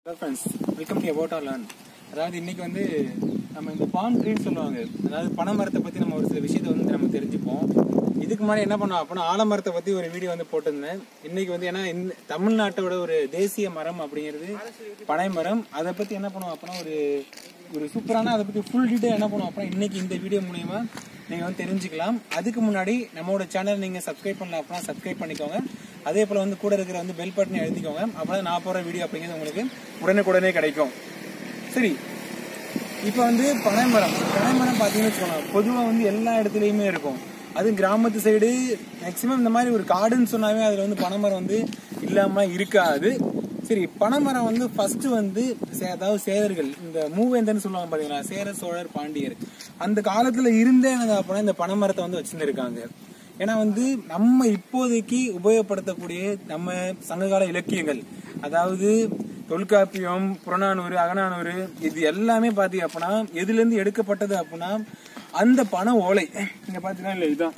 hello friends welcome to about R learn அதாவது இன்னைக்கு வந்து நம்ம இந்த பான் ட்ரீன்னு சொல்லுவாங்க அதாவது பனை மரத்தை பற்றி நம்ம ஒரு சில விஷயத்தை வந்து நம்ம தெரிஞ்சுப்போம் இதுக்கு முன்னாடி என்ன பண்ணோம் அப்படின்னா ஆலமரத்தை பற்றி ஒரு வீடியோ வந்து போட்டிருந்தேன் இன்னைக்கு வந்து ஏன்னா இந்த தமிழ்நாட்டோட ஒரு தேசிய மரம் அப்படிங்கிறது பனை மரம் அதை பற்றி என்ன பண்ணுவோம் அப்படின்னா ஒரு ஒரு சூப்பரான அதை பற்றி ஃபுல் டீட்டெயில் என்ன பண்ணுவோம் அப்படின்னா இன்னைக்கு இந்த வீடியோ மூலயமா நீங்கள் வந்து தெரிஞ்சுக்கலாம் அதுக்கு முன்னாடி நம்மளோட சேனல் நீங்கள் சப்ஸ்கிரைப் பண்ணல அப்படின்னா சப்ஸ்கிரைப் பண்ணிக்கோங்க அதே போல் வந்து கூட இருக்கிற வந்து பெல் பட்டனை எழுதிக்கோங்க அப்போ நான் போகிற வீடியோ அப்படிங்கிறது உங்களுக்கு உடனுக்குடனே கிடைக்கும் சரி இப்போ வந்து பனைமரம் பனைமரம் பார்த்தீங்கன்னு வச்சுக்கோங்க பொதுவாக வந்து எல்லா இடத்துலையுமே இருக்கும் அது கிராமத்து சைடு மேக்சிமம் இந்த மாதிரி ஒரு காடுன்னு சொன்னாவே அதில் வந்து பனைமரம் வந்து இல்லாமல் இருக்காது சரி பனைமரம் வந்து ஃபர்ஸ்ட் வந்து சே- அதாவது சேரர்கள் இந்த மூவேந்தர்னு சொல்லுவாங்க பார்த்தீங்களா சேர சோழர் பாண்டியர் அந்த காலத்தில் இருந்தே எனக்கு அப்படின்னா இந்த பனைமரத்தை வந்து வச்சுருந்துருக்காங்க ஏன்னா வந்து நம்ம இப்போதைக்கு உபயோகப்படுத்தக்கூடிய நம்ம சங்ககால இலக்கியங்கள் அதாவது தொல்காப்பியம் புறநானூறு அகநானூறு இது எல்லாமே பார்த்தீங்க அப்படின்னா எதுல இருந்து எடுக்கப்பட்டது அப்படின்னா அந்த பண ஓலை இங்க பாத்தீங்கன்னா இல்ல இதுதான்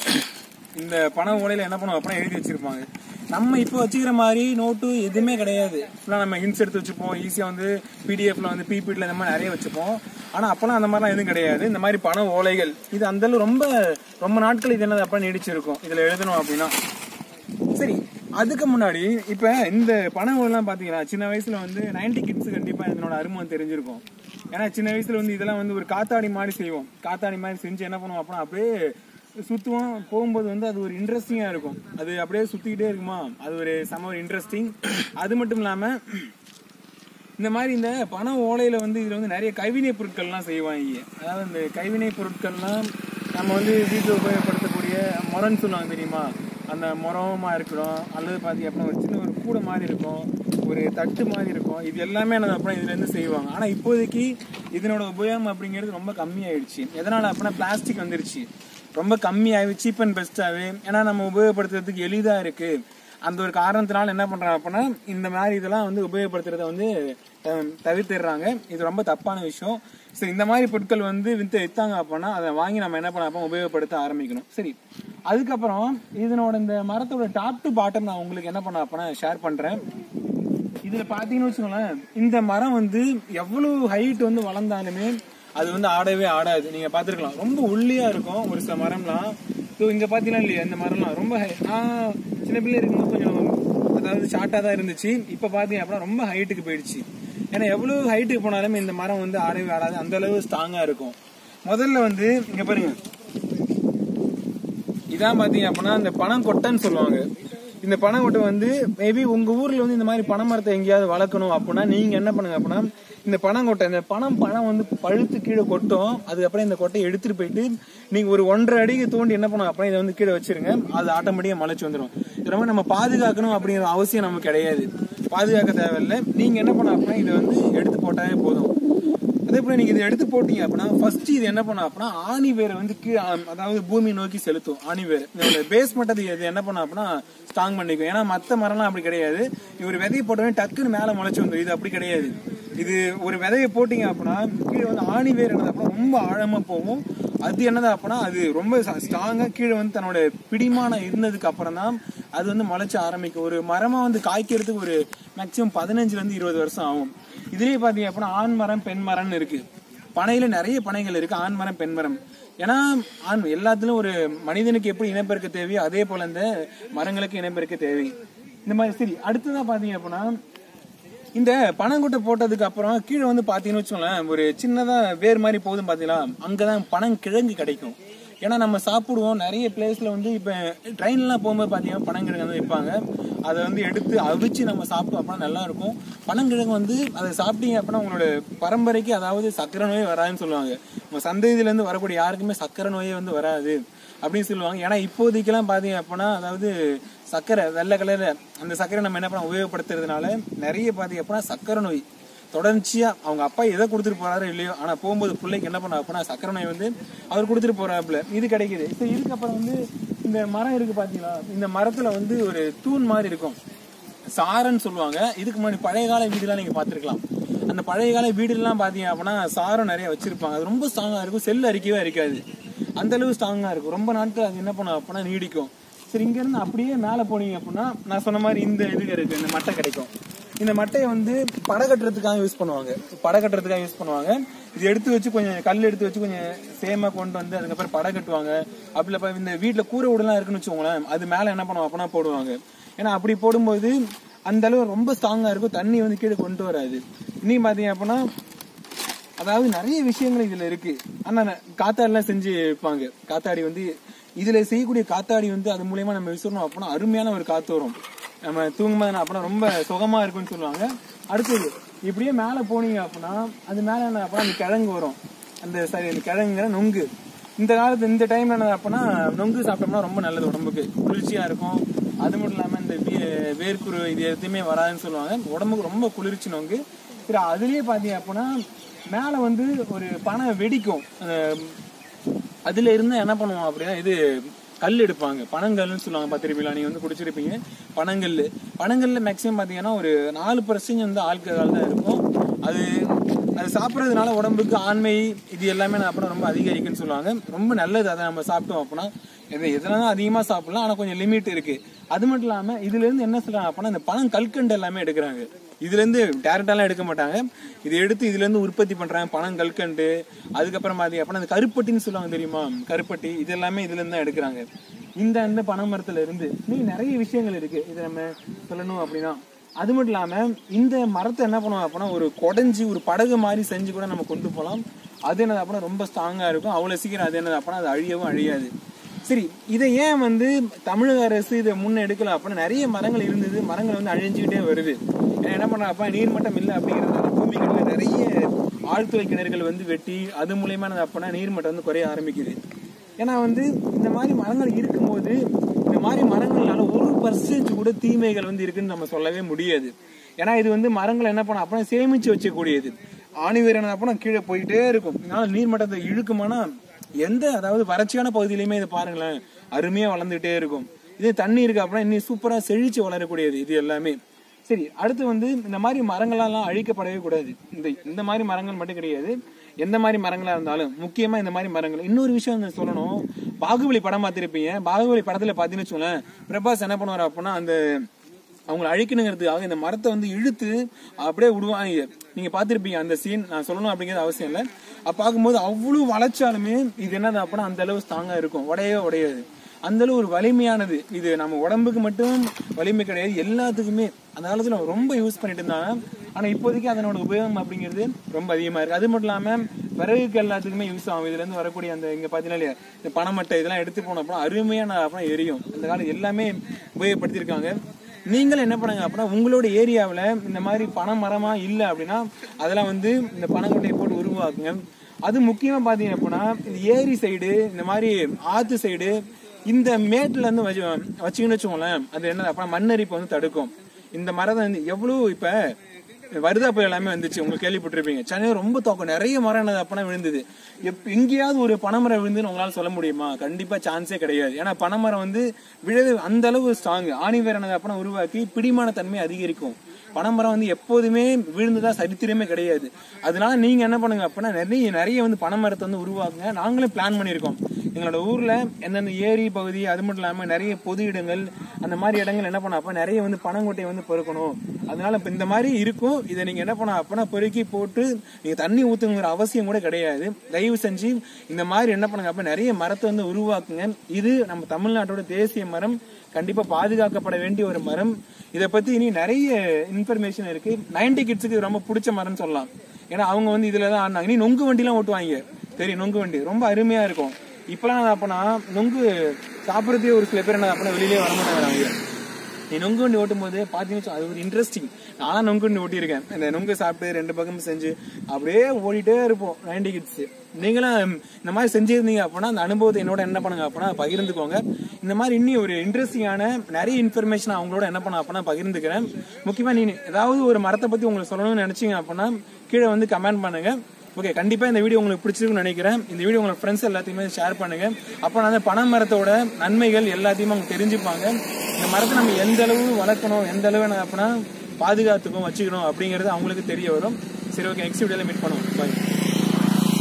இந்த பண ஓலையில என்ன பண்ணுவோம் அப்படின்னா எழுதி வச்சிருப்பாங்க நம்ம இப்போ வச்சுக்கிற மாதிரி நோட்டு எதுவுமே கிடையாது ஃபுல்லாக நம்ம ஹின்ஸ் எடுத்து வச்சுப்போம் ஈஸியாக வந்து பிடிஎஃப்ல வந்து பிபிடியில் இந்த மாதிரி நிறைய வச்சுப்போம் ஆனால் அப்போலாம் அந்த மாதிரிலாம் எதுவும் கிடையாது இந்த மாதிரி பண ஓலைகள் இது அந்த அளவு ரொம்ப ரொம்ப நாட்கள் இது என்னது அப்போ நீடிச்சிருக்கும் இதில் எழுதணும் அப்படின்னா சரி அதுக்கு முன்னாடி இப்ப இந்த பணம் எல்லாம் பாத்தீங்கன்னா சின்ன வயசுல வந்து 90 கிட்ஸ் கண்டிப்பா இதனோட அருமை தெரிஞ்சிருக்கும் ஏன்னா சின்ன வயசுல வந்து இதெல்லாம் வந்து ஒரு காத்தாடி மாதிரி செய்வோம் காத்தாடி மாதிரி செஞ்சு என்ன பண்ணுவோம் அப்படின்னா அப்படியே சுத்துவோம் போகும்போது வந்து அது ஒரு இன்ட்ரெஸ்டிங்கா இருக்கும் அது அப்படியே சுத்திக்கிட்டே இருக்குமா அது ஒரு செம ஒரு இன்ட்ரெஸ்டிங் அது மட்டும் இல்லாம இந்த மாதிரி இந்த பண ஓலையில வந்து இதுல வந்து நிறைய கைவினை பொருட்கள்லாம் செய்வாங்க அதாவது இந்த கைவினை பொருட்கள்லாம் நம்ம வந்து வீட்டில் உபயோகப்படுத்தக்கூடிய முரம்னு சொல்லுவாங்க தெரியுமா அந்த முரமா இருக்கணும் அல்லது பாத்தீங்க அப்படின்னா ஒரு சின்ன ஒரு கூடை மாதிரி இருக்கும் ஒரு தட்டு மாதிரி இருக்கும் இது எல்லாமே என்ன அப்படின்னா இதுல இருந்து செய்வாங்க ஆனா இப்போதைக்கு இதனோட உபயோகம் அப்படிங்கிறது ரொம்ப கம்மியாயிடுச்சு எதனால அப்படின்னா பிளாஸ்டிக் வந்துருச்சு ரொம்ப கம்மியாகி சீப் அண்ட் பெஸ்ட்டாகவே ஏன்னா நம்ம உபயோகப்படுத்துறதுக்கு எளிதா இருக்கு அந்த ஒரு காரணத்தினால என்ன பண்றாங்க அப்படின்னா இந்த மாதிரி இதெல்லாம் வந்து உபயோகப்படுத்துறத வந்து அஹ், தவிர்த்திடுறாங்க இது ரொம்ப தப்பான விஷயம் ஸோ இந்த மாதிரி பொருட்கள் வந்து வித்து வித்தாங்க அப்படின்னா அதை வாங்கி நம்ம என்ன பண்ண அப்போ உபயோகப்படுத்த ஆரம்பிக்கணும் சரி அதுக்கப்புறம் இதனோட இந்த மரத்தோட டாப் டு பாட்டம் நான் உங்களுக்கு என்ன பண்ண அப்படின்னா ஷேர் பண்றேன் இதுல பாத்தீங்கன்னு வச்சுக்கோங்களேன் இந்த மரம் வந்து எவ்வளவு ஹைட் வந்து வளர்ந்தாலுமே அது வந்து ஆடவே ஆடாது நீங்க பாத்துருக்கலாம் ரொம்ப ஒல்லியா இருக்கும் ஒரு சில மரம்லாம் ஸோ இங்க பாத்தீங்கன்னா இல்லையா இந்த மரம்லாம் ரொம்ப high- நான் சின்ன பிள்ளை இருக்கும்போது கொஞ்சம் அதாவது ஷார்ட்டா தான் இருந்துச்சு இப்ப பாத்தீங்க அப்படின்னா ரொம்ப ஹைட்டுக்கு போயிடுச்சு ஏன்னா எவ்வளவு ஹைட்டுக்கு போனாலுமே இந்த மரம் வந்து ஆடவே ஆடாது அந்த அளவு ஸ்ட்ராங்கா இருக்கும் முதல்ல வந்து இங்க பாருங்க இதான் பாத்தீங்க அப்படின்னா இந்த பணம் கொட்டைன்னு சொல்லுவாங்க இந்த பணம் கொட்டை வந்து மேபி உங்க ஊர்ல வந்து இந்த மாதிரி பனை மரத்தை எங்கேயாவது வளர்க்கணும் அப்படின்னா நீங்க என்ன பண்ணுங்க அப்படின்னா இந்த பணம் கொட்டை இந்த பணம் பழம் வந்து பழுத்து கீழே கொட்டும் அதுக்கப்புறம் இந்த கொட்டையை எடுத்துட்டு போயிட்டு நீங்க ஒரு ஒன்றரை அடிக்கு தோண்டி என்ன பண்ணுங்க அப்படின்னா இதை வந்து கீழே வச்சிருங்க அது ஆட்டோமேட்டிக்கா முளைச்சு வந்துடும் இது ரொம்ப நம்ம பாதுகாக்கணும் அப்படிங்கிற அவசியம் நமக்கு கிடையாது பாதுகாக்க தேவையில்லை நீங்க என்ன பண்ண அப்படின்னா இதை வந்து எடுத்து போட்டாலே போதும் அதே போல நீங்க இதை எடுத்து போட்டீங்க அப்படின்னா ஃபர்ஸ்ட் இது என்ன பண்ணும் அப்படின்னா ஆணி வேரை வந்து கீழே அதாவது பூமி நோக்கி செலுத்தும் ஆணி வேர் இதோட பேஸ் மட்டத்தை இது என்ன பண்ணும் அப்படின்னா ஸ்ட்ராங் பண்ணிக்கும் ஏன்னா மத்த மரம்லாம் அப்படி கிடையாது இவர் விதையை போட்டோடனே டக்குன்னு மேல முளைச்சு வந்துடும் இது அப்படி கிடையாது இது ஒரு விதையை போட்டீங்க அப்படின்னா கீழே வந்து ஆணி வேர் என்னது அப்படின்னா ரொம்ப ஆழமா போகும் அது என்னது அப்படின்னா அது ரொம்ப ஸ்ட்ராங்கா கீழே வந்து தன்னோட பிடிமானம் இருந்ததுக்கு அப்புறம் தான் அது வந்து முளைச்சு ஆரம்பிக்கும் ஒரு மரமா வந்து காய்க்கிறதுக்கு ஒரு மேக்சிமம் பதினஞ்சுல இருந்து இருபது வருஷம் ஆகும் இதுலயே பாத்தீங்க அப்படின்னா ஆண் மரம் பெண் மரம்னு இருக்கு பனையில நிறைய பனைகள் இருக்கு ஆண் மரம் பெண் மரம் ஏன்னா ஆண் எல்லாத்துலயும் ஒரு மனிதனுக்கு எப்படி இனப்பெருக்க தேவையோ அதே போல இந்த மரங்களுக்கு இனப்பெருக்க தேவை இந்த மாதிரி சரி அடுத்ததா பாத்தீங்க அப்படின்னா இந்த பனங்கொட்டை போட்டதுக்கு அப்புறம் கீழே வந்து பாத்தீங்கன்னு வச்சுக்கோங்களேன் ஒரு சின்னதா வேர் மாதிரி போகுதும் பாத்தீங்களா அங்கதான் பனங்கிழங்கு கிடைக்கும் ஏன்னா நம்ம சாப்பிடுவோம் நிறைய பிளேஸ்ல வந்து இப்ப ட்ரெயின்லாம் போகும்போது பாத்தீங்கன்னா பனங்கிழங்கு வந்து விற்பாங்க அதை வந்து எடுத்து அவிச்சு நம்ம சாப்பிட்டோம் அப்படின்னா நல்லா இருக்கும் பனங்கிழங்கு வந்து அதை சாப்பிட்டீங்க அப்படின்னா உங்களோட பரம்பரைக்கு அதாவது சக்கரை நோயே வராதுன்னு சொல்லுவாங்க நம்ம சந்ததியில இருந்து வரக்கூடிய யாருக்குமே சக்கரை நோயே வந்து வராது அப்படின்னு சொல்லுவாங்க ஏன்னா இப்போதைக்கெல்லாம் பாத்தீங்க அப்படின்னா அதாவது சக்கரை வெள்ளை கலர்ல அந்த சக்கரை நம்ம என்ன பண்ண உபயோகப்படுத்துறதுனால நிறைய பாத்தீங்க அப்படின்னா சக்கரை நோய் தொடர்ச்சியா அவங்க அப்பா எதை கொடுத்துட்டு போறாரோ இல்லையோ ஆனா போகும்போது பிள்ளைக்கு என்ன பண்ண அப்படின்னா சக்கரை நோய் வந்து அவர் கொடுத்துட்டு போறாப்புல இது கிடைக்குது இப்போ இதுக்கப்புறம் வந்து இந்த மரம் இருக்கு பாத்தீங்களா இந்த மரத்துல வந்து ஒரு தூண் மாதிரி இருக்கும் சாரன்னு சொல்லுவாங்க இதுக்கு முன்னாடி பழைய கால வீடுலாம் நீங்க பாத்துருக்கலாம் அந்த பழைய கால வீடுலாம் பாத்தீங்க அப்படின்னா சாரம் நிறைய வச்சிருப்பாங்க அது ரொம்ப ஸ்ட்ராங்கா இருக்கும் செல் அரிக்கவே அரிக்காது அந்த அளவு ஸ்ட்ராங்கா இருக்கும் ரொம்ப நாட்கள் அது என்ன பண்ணும் அப்படின்னா நீடிக்கும் சரி இங்க இருந்து அப்படியே மேல போனீங்க அப்படின்னா நான் சொன்ன மாதிரி இந்த இது இருக்கு இந்த மட்டை கிடைக்கும் இந்த மட்டையை வந்து படை கட்டுறதுக்காக யூஸ் பண்ணுவாங்க படை கட்டுறதுக்காக யூஸ் பண்ணுவாங்க இது எடுத்து வச்சு கொஞ்சம் கல் எடுத்து வச்சு கொஞ்சம் சேமா கொண்டு வந்து அதுக்கப்புறம் படை கட்டுவாங்க அப்படி இல்ல இந்த வீட்டுல கூரை வீடுலாம் இருக்குன்னு வச்சுக்கோங்களேன் அது மேல என்ன பண்ணுவாங்க அப்பனா போடுவாங்க ஏன்னா அப்படி போடும்போது அந்த அளவு ரொம்ப ஸ்ட்ராங்கா இருக்கும் தண்ணி வந்து கீழே கொண்டு வராது இன்னும் பாத்தீங்க அப்படின்னா அதாவது நிறைய விஷயங்கள் இதுல இருக்கு ஆனா ந- காத்தாடிலாம் செஞ்சு வைப்பாங்க காத்தாடி வந்து இதுல செய்யக்கூடிய காத்தாடி வந்து அது மூலியமா நம்ம விசுறணும் அப்படின்னா அருமையான ஒரு காத்து வரும் நம்ம தூங்கும்போது அப்படின்னா ரொம்ப சுகமா இருக்கும்னு சொல்லுவாங்க அடுத்தது இப்படியே மேல போனீங்க அப்படின்னா அது மேல என்ன அப்படின்னா அந்த கிழங்கு வரும் அந்த சரி அந்த கிழங்குங்கிற நொங்கு இந்த காலத்து இந்த டைம்ல என்ன அப்படின்னா நொங்கு சாப்பிட்டோம்னா ரொம்ப நல்லது உடம்புக்கு குளிர்ச்சியா இருக்கும் அது மட்டும் இல்லாம இந்த வே- வேர்க்குரு இது எதுவுமே வராதுன்னு சொல்லுவாங்க உடம்புக்கு ரொம்ப குளிர்ச்சி நொங்கு சரி அதுலயே பாத்தீங்க அப்படின்னா மேல வந்து ஒரு பனை வெடிக்கும் அஹ் அதுல இருந்து என்ன பண்ணுவோம் அப்படின்னா இது கல் எடுப்பாங்க பனங்கல்னு சொல்லுவாங்க பார்த்திருப்பீங்களா நீங்க வந்து குடிச்சிருப்பீங்க பனங்கல் பனங்கல்ல மேக்ஸிமம் பாத்தீங்கன்னா ஒரு நாலு பர்சன்ட் வந்து ஆல்கஹால் தான் இருக்கும் அது அது சாப்பிட்றதுனால உடம்புக்கு ஆண்மை இது எல்லாமே நான் அப்புறம் ரொம்ப அதிகரிக்குன்னு சொல்லுவாங்க ரொம்ப நல்லது அதை நம்ம சாப்பிட்டோம் அப்படின்னா இது எதனால அதிகமா சாப்பிடலாம் ஆனா கொஞ்சம் லிமிட் இருக்கு அது மட்டும் இல்லாம இதுல இருந்து என்ன சொல்றாங்க அப்படின்னா இந்த பனம் கல்கண்டு எல்லாமே எடுக்கிறாங்க இதுல இருந்து டேரக்டாலாம் எடுக்க மாட்டாங்க இது எடுத்து இதுல இருந்து உற்பத்தி பண்றாங்க பனம் கல்கண்டு அதுக்கப்புறம் பாத்தீங்க அப்படின்னா இந்த கருப்பட்டின்னு சொல்லுவாங்க தெரியுமா கருப்பட்டி இது எல்லாமே இதுல இருந்து தான் எடுக்கிறாங்க இந்த இந்த பனை மரத்துல இருந்து நீ நிறைய விஷயங்கள் இருக்கு இது நம்ம சொல்லணும் அப்படின்னா அது மட்டும் இல்லாம இந்த மரத்தை என்ன பண்ணுவோம் அப்படின்னா ஒரு குடஞ்சி ஒரு படகு மாதிரி செஞ்சு கூட நம்ம கொண்டு போகலாம் அது என்னது அப்படின்னா ரொம்ப ஸ்ட்ராங்கா இருக்கும் அவ்வளவு சீக்கிரம் அது என்னது அப்படின்னா அது அழியவும் அழியாது சரி இதை ஏன் வந்து தமிழக அரசு இதை முன்ன எடுக்கல அப்படின்னா நிறைய மரங்கள் இருந்தது மரங்கள் வந்து அழிஞ்சுக்கிட்டே வருது ஏன்னா என்ன பண்றாங்க அப்ப நீர்மட்டம் இல்லை அப்படிங்கிறதுனால பூமிகள்ல நிறைய ஆழ்துளை கிணறுகள் வந்து வெட்டி அது மூலியமா என்னது அப்படின்னா நீர்மட்டம் வந்து குறைய ஆரம்பிக்குது ஏன்னா வந்து இந்த மாதிரி மரங்கள் இருக்கும்போது இந்த மாதிரி மரங்கள்னால ஒரு பர்சன்ட் கூட தீமைகள் வந்து இருக்குன்னு நம்ம சொல்லவே முடியாது ஏன்னா இது வந்து மரங்கள் என்ன பண்ண அப்படின்னா சேமிச்சு வச்சக்கூடியது ஆணி வீரன் அப்படின்னா கீழே போயிட்டே இருக்கும் இதனால நீர்மட்டத்தை இழுக்குமானா எந்த அதாவது வறட்சியான பகுதியிலுமே இது பாருங்களேன் அருமையா வளர்ந்துட்டே இருக்கும் இது தண்ணி இருக்கு அப்படின்னா இன்னும் சூப்பரா செழிச்சு வளரக்கூடியது இது எல்லாமே சரி அடுத்து வந்து இந்த மாதிரி மரங்களெல்லாம் அழிக்கப்படவே கூடாது இந்த இந்த மாதிரி மரங்கள் மட்டும் கிடையாது எந்த மாதிரி மரங்களா இருந்தாலும் முக்கியமா இந்த மாதிரி மரங்கள் இன்னொரு விஷயம் வந்து சொல்லணும் பாகுபலி படம் பார்த்திருப்பீங்க பாகுபலி படத்துல பாத்தீங்கன்னு வச்சுக்கோங்களேன் பிரபாஸ் என்ன பண்ணுவார் அப்படின்னா அந்த அவங்களை அழிக்கணுங்கிறதுக்காக இந்த மரத்தை வந்து இழுத்து அப்படியே விடுவாங்க நீங்க பார்த்திருப்பீங்க அந்த சீன் நான் சொல்லணும் அப்படிங்கிறது அவசியம் இல்லை அப்ப பார்க்கும்போது அவ்வளவு வளைச்சாலுமே இது என்னது அப்படின்னா அந்த அளவு ஸ்ட்ராங்கா இருக்கும் உடையவே உடையாது அந்த அளவு ஒரு வலிமையானது இது நம்ம உடம்புக்கு மட்டும் வலிமை கிடையாது எல்லாத்துக்குமே அந்த காலத்துல ரொம்ப யூஸ் பண்ணிட்டு இருந்தாங்க ஆனா இப்போதைக்கு அதனோட உபயோகம் அப்படிங்கிறது ரொம்ப அதிகமா இருக்கு அது மட்டும் இல்லாம விறகுக்கு எல்லாத்துக்குமே யூஸ் ஆகும் இதுல இருந்து வரக்கூடிய அந்த இங்க பாத்தீங்கன்னா இல்லையா இந்த பனைமட்டை இதெல்லாம் எடுத்து போன அப்புறம் அருமையான அப்புறம் எரியும் அந்த காலம் எல்லாமே உபயோகப்படுத்தியிருக்காங்க நீங்களும் என்ன பண்ணுங்க அப்படின்னா உங்களோட ஏரியாவில் இந்த மாதிரி பனை மரமா இல்லை அப்படின்னா அதெல்லாம் வந்து இந்த பனங்கொட்டையை போட்டு உருவாக்குங்க அது முக்கியமா பாத்தீங்க அப்படின்னா இந்த ஏரி சைடு இந்த மாதிரி ஆத்து சைடு இந்த மேட்ல இருந்து வச்சு வச்சுக்கின்னு வச்சுக்கோங்களேன் அது என்ன அப்படின்னா மண்ணரிப்பை வந்து தடுக்கும் இந்த மரத்தை வந்து எவ்வளவு இப்ப வருதா புயல் எல்லாமே வந்துச்சு உங்களுக்கு கேள்விப்பட்டிருப்பீங்க சென்னை ரொம்ப தாக்கம் நிறைய மரம் என்னது அப்பனா விழுந்தது எப் எங்கேயாவது ஒரு பனைமரம் விழுந்துன்னு உங்களால சொல்ல முடியுமா கண்டிப்பா சான்ஸே கிடையாது ஏன்னா பனைமரம் வந்து விழவே அந்த அளவு ஸ்ட்ராங் ஆணி வேற என்னது அப்பனா உருவாக்கி பிடிமான தன்மை அதிகரிக்கும் பனைமரம் வந்து எப்போதுமே விழுந்ததா சரித்திரமே கிடையாது அதனால நீங்க என்ன பண்ணுங்க அப்படின்னா நிறைய நிறைய வந்து பனைமரத்தை வந்து உருவாக்குங்க நாங்களே பிளான் பண்ணியிருக்கோம் எங்களோட ஊர்ல எந்தெந்த ஏரி பகுதி அது மட்டும் இல்லாம நிறைய பொது இடங்கள் அந்த மாதிரி இடங்கள் என்ன பண்ண அப்ப நிறைய வந்து பனங்கொட்டையை வந்து பொறுக்கணும் அதனால இப்ப இந்த மாதிரி இருக்கும் இதை நீங்க என்ன பண்ண அப்பனா பொறுக்கி போட்டு நீங்க தண்ணி ஊத்துங்கிற அவசியம் கூட கிடையாது தயவு செஞ்சு இந்த மாதிரி என்ன பண்ணுங்க அப்ப நிறைய மரத்தை வந்து உருவாக்குங்க இது நம்ம தமிழ்நாட்டோட தேசிய மரம் கண்டிப்பா பாதுகாக்கப்பட வேண்டிய ஒரு மரம் இதை பத்தி இனி நிறைய இன்ஃபர்மேஷன் இருக்கு நைன்டி கிட்ஸுக்கு ரொம்ப பிடிச்ச மரம்னு சொல்லலாம் ஏன்னா அவங்க வந்து இதுல தான் ஆடினாங்க இனி நொங்கு வண்டிலாம் ஓட்டுவாங்க தெரியும் நொங்கு வண்டி ரொம்ப அருமையா இருக்கும் இப்பெல்லாம் என்ன அப்பனா நொங்கு சாப்பிட்றதே ஒரு சில பேர் என்ன அப்பனா வெளியிலே வர மாட்டாங்க நீ நொங்கு வண்டி ஓட்டும் போது பாத்தீங்கன்னா அது ஒரு இன்ட்ரெஸ்டிங் நானும் நொங்கு வண்டி ஓட்டியிருக்கேன் இந்த நொங்கு சாப்பிட்டு ரெண்டு பக்கமும் செஞ்சு அப்படியே ஓடிட்டே இருப்போம் நைன்டி கிட்ஸ் நீங்களும் இந்த மாதிரி செஞ்சிருந்தீங்க அப்படின்னா அந்த அனுபவத்தை என்னோட என்ன பண்ணுங்க அப்படின்னா பகிர்ந்துக்கோங்க இந்த மாதிரி இன்னும் ஒரு இன்ட்ரெஸ்டிங்கான நிறைய இன்ஃபர்மேஷன் அவங்களோட என்ன பண்ண அப்படின்னா பகிர்ந்துக்கிறேன் முக்கியமா நீ ஏதாவது ஒரு மரத்தை பத்தி உங்களுக்கு சொல்லணும்னு நினைச்சீங்க அப்படின்னா கீழே வந்து கமெண்ட் பண்ணுங்க ஓகே கண்டிப்பா இந்த வீடியோ உங்களுக்கு பிடிச்சிருக்குன்னு நினைக்கிறேன் இந்த வீடியோ உங்களுக்கு ஃப்ரெண்ட்ஸ் எல்லாத்தையுமே ஷேர் பண்ணுங்க அப்போ அந்த பனை மரத்தோட நன்மைகள் எல்லாத்தையுமே அவங்க தெரிஞ்சுப்பாங்க இந்த மரத்தை நம்ம எந்த அளவு வளர்க்கணும் எந்த அளவு என்ன அப்படின்னா பாதுகாத்துக்கணும் வச்சுக்கணும் அப்படிங்கிறது அவங்களுக்கு தெரிய வரும் சரி ஓகே நெக்ஸ்ட் வீடியோல மீட் பண்ணுவோம் பாய்